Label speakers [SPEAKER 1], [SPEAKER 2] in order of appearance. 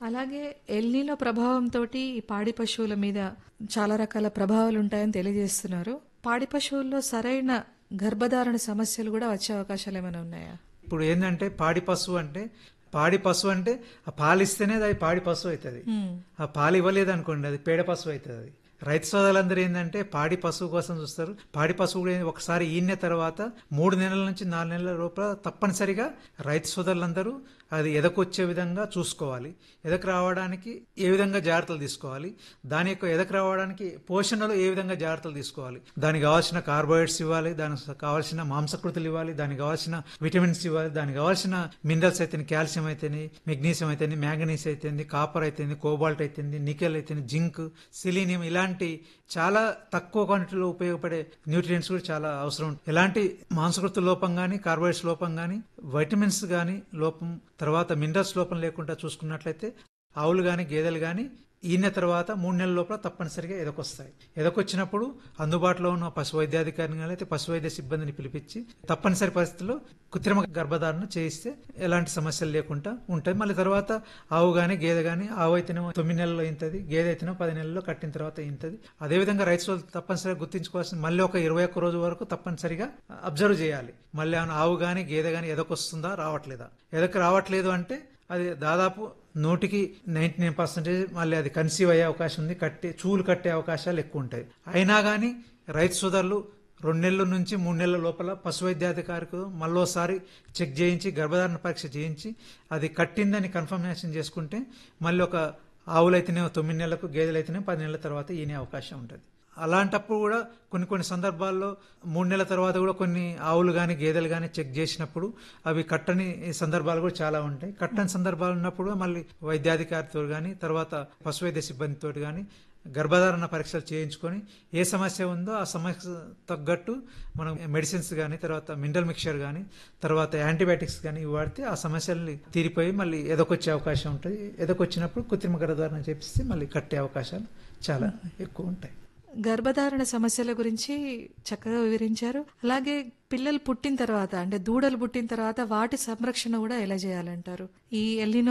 [SPEAKER 1] అలాగే ఎల్నీలో ప్రభావంతో ఈ పాడి పశువుల మీద చాలా రకాల ప్రభావాలు ఉంటాయని తెలియజేస్తున్నారు పాడి పశువుల్లో సరైన గర్భధారణ సమస్యలు కూడా వచ్చే అవకాశాలు ఏమైనా ఉన్నాయా
[SPEAKER 2] ఇప్పుడు ఏంటంటే పాడి పశువు అంటే పాడి పశువు అంటే ఆ పాలు ఇస్తేనే అది పాడి పశువు అవుతుంది ఆ పాలు ఇవ్వలేదు అనుకోండి అది పేడ పశువు అవుతుంది అది రైతు సోదరులందరూ ఏంటంటే పాడి పశువు కోసం చూస్తారు పాడి పశువు కూడా ఒకసారి ఈయన తర్వాత మూడు నెలల నుంచి నాలుగు నెలల లోపల తప్పనిసరిగా రైతు సోదరులందరూ అది ఎదకొచ్చే విధంగా చూసుకోవాలి ఎదకు రావడానికి ఏ విధంగా జాగ్రత్తలు తీసుకోవాలి దాని యొక్క ఎదకు రావడానికి పోషణలో ఏ విధంగా జాగ్రత్తలు తీసుకోవాలి దానికి కావాల్సిన కార్బోహైడ్రేట్స్ ఇవ్వాలి దానికి కావాల్సిన మాంసకృతులు ఇవ్వాలి దానికి కావాల్సిన విటమిన్స్ ఇవ్వాలి దానికి కావాల్సిన మినరల్స్ అయితే కాల్షియం అయితేనే మెగ్నీషియం అయితేనే మ్యాంగనీస్ అయితేంది కాపర్ అయితేంది కోబాల్ట్ అయితేంది నికెల్ అయితేంది జింక్ సిలీనియం ఇలాంటి చాలా తక్కువ క్వాంటిటీలో ఉపయోగపడే న్యూట్రియంట్స్ కూడా చాలా అవసరం ఉంటుంది. ఎలాంటి మాంసకృత లోపం కానీ కార్బోహైడ్రేట్స్ లోపం కానీ వైటమిన్స్ కానీ లోపం తర్వాత మినరల్స్ లోపం లేకుండా చూసుకున్నట్లయితే ఆవులు కానీ గేదెలు కానీ ఈయన తర్వాత మూడు నెలల లోపల తప్పనిసరిగా ఎదకొస్తాయి ఎదకొచ్చినప్పుడు అందుబాటులో ఉన్న పశు వైద్యాధికారిని కానీ అయితే పశు వైద్య సిబ్బందిని పిలిపించి తప్పనిసరి పరిస్థితుల్లో కృత్రిమ గర్భధారణ చేయిస్తే ఎలాంటి సమస్యలు లేకుండా ఉంటాయి మళ్ళీ తర్వాత ఆవు కానీ గేదె కానీ ఆవు అయితేనేమో తొమ్మిది నెలల్లో ఇంతది గేదె అయితేనేమో పది నెలల్లో కట్టిన తర్వాత ఇంతది అదేవిధంగా రైతు సోదరులు తప్పనిసరిగా గుర్తించుకోవాల్సిన మళ్ళీ ఒక ఇరవై ఒక్క రోజు వరకు తప్పనిసరిగా అబ్జర్వ్ చేయాలి మళ్ళీ ఏమైనా ఆవు కానీ గేదె కానీ ఎదకొస్తుందా రావట్లేదా ఎదకు రావట్లేదు అంటే అది దాదాపు నూటికి నైన్టీ నైన్ పర్సెంటేజ్ మళ్ళీ అది కన్సీవ్ అయ్యే అవకాశం ఉంది కట్టే చూలు కట్టే అవకాశాలు ఎక్కువ ఉంటాయి అయినా కానీ రైతు సోదరులు రెండు నెలల నుంచి మూడు నెలల లోపల పశు వైద్యాధికారికి మళ్ళోసారి చెక్ చేయించి గర్భధారణ పరీక్ష చేయించి అది కట్టిందని కన్ఫర్మేషన్ చేసుకుంటే మళ్ళీ ఒక ఆవులైతేనే తొమ్మిది నెలలకు గేదెలైతేనే పది నెలల తర్వాత ఈనే అవకాశం ఉంటుంది అలాంటప్పుడు కూడా కొన్ని కొన్ని సందర్భాల్లో మూడు నెలల తర్వాత కూడా కొన్ని ఆవులు కానీ గేదెలు కానీ చెక్ చేసినప్పుడు అవి కట్టని సందర్భాలు కూడా చాలా ఉంటాయి కట్టని సందర్భాలు ఉన్నప్పుడు మళ్ళీ వైద్యాధికారితో కానీ తర్వాత పశు వైద్య సిబ్బందితో కానీ గర్భధారణ పరీక్షలు చేయించుకొని ఏ సమస్య ఉందో ఆ సమస్య తగ్గట్టు మనం మెడిసిన్స్ కానీ తర్వాత మినరల్ మిక్చర్ కానీ తర్వాత యాంటీబయాటిక్స్ కానీ వాడితే ఆ సమస్యల్ని తీరిపోయి మళ్ళీ ఎదకొచ్చే అవకాశం ఉంటుంది ఎదకొచ్చినప్పుడు కృత్రిమ గర్భధారణ చేపిస్తే మళ్ళీ కట్టే అవకాశాలు చాలా ఎక్కువ ఉంటాయి
[SPEAKER 1] గర్భధారణ సమస్యల గురించి చక్కగా వివరించారు అలాగే పిల్లలు పుట్టిన తర్వాత అంటే దూడలు పుట్టిన తర్వాత వాటి సంరక్షణ కూడా ఎలా చేయాలంటారు ఈ ఎల్లినో